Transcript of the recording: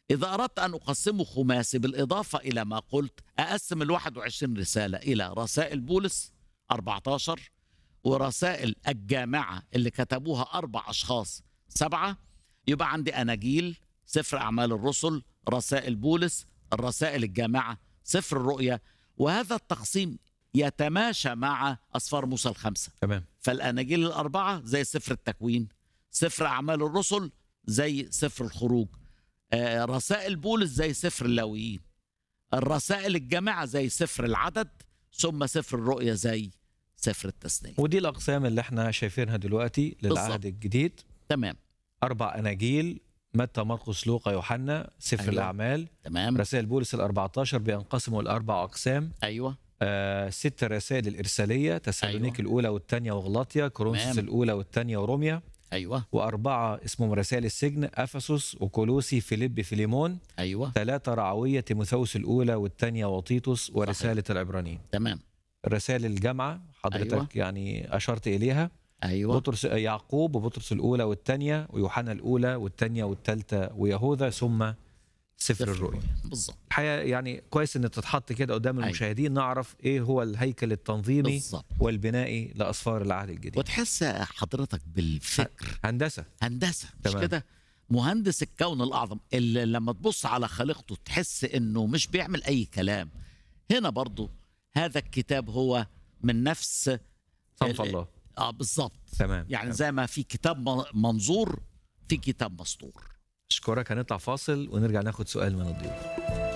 إذا أردت أن أقسمه خماسي بالإضافة إلى ما قلت أقسم ال 21 رسالة إلى رسائل بولس 14 ورسائل الجامعة اللي كتبوها أربع أشخاص سبعة يبقى عندي أناجيل سفر أعمال الرسل رسائل بولس الرسائل الجامعة سفر الرؤيا وهذا التقسيم يتماشى مع أسفار موسى الخمسة تمام فالأناجيل الأربعة زي سفر التكوين سفر أعمال الرسل زي سفر الخروج آه، رسائل بولس زي سفر اللاويين الرسائل الجامعة زي سفر العدد ثم سفر الرؤيا زي سفر التثنية ودي الاقسام اللي احنا شايفينها دلوقتي للعهد بالظبط. الجديد تمام اربع اناجيل متى مرقس لوقا يوحنا سفر أيوة. أيوة. الاعمال تمام رسائل بولس ال 14 بينقسموا لاربع اقسام أيوة آه ست رسائل الارساليه تسالونيك أيوة. الاولى والثانيه وغلاطيا كورنثوس تمام. الاولى والثانيه وروميا أيوة واربعه اسمهم رسائل السجن افسس وكولوسي فيليب فيليمون أيوة ثلاثه رعويه تيموثاوس الاولى والثانيه وتيتوس ورساله العبرانيين تمام رسائل الجامعه حضرتك أيوة. يعني اشرت اليها أيوة بطرس يعقوب وبطرس الاولى والثانيه ويوحنا الاولى والثانيه والثالثه ويهوذا ثم سفر الرؤيا بالظبط الحقيقه يعني كويس ان تتحط كده قدام أيوة. المشاهدين نعرف ايه هو الهيكل التنظيمي بالظبط والبنائي لاسفار العهد الجديد وتحس حضرتك بالفكر هندسه هندسه مش تمام. كده مهندس الكون الاعظم اللي لما تبص على خليقته تحس انه مش بيعمل اي كلام هنا برضو هذا الكتاب هو من نفس صنف ال- الله اه بالظبط تمام يعني تمام. زي ما في كتاب من- منظور في كتاب مسطور اشكرك هنطلع فاصل ونرجع ناخد سؤال من الضيوف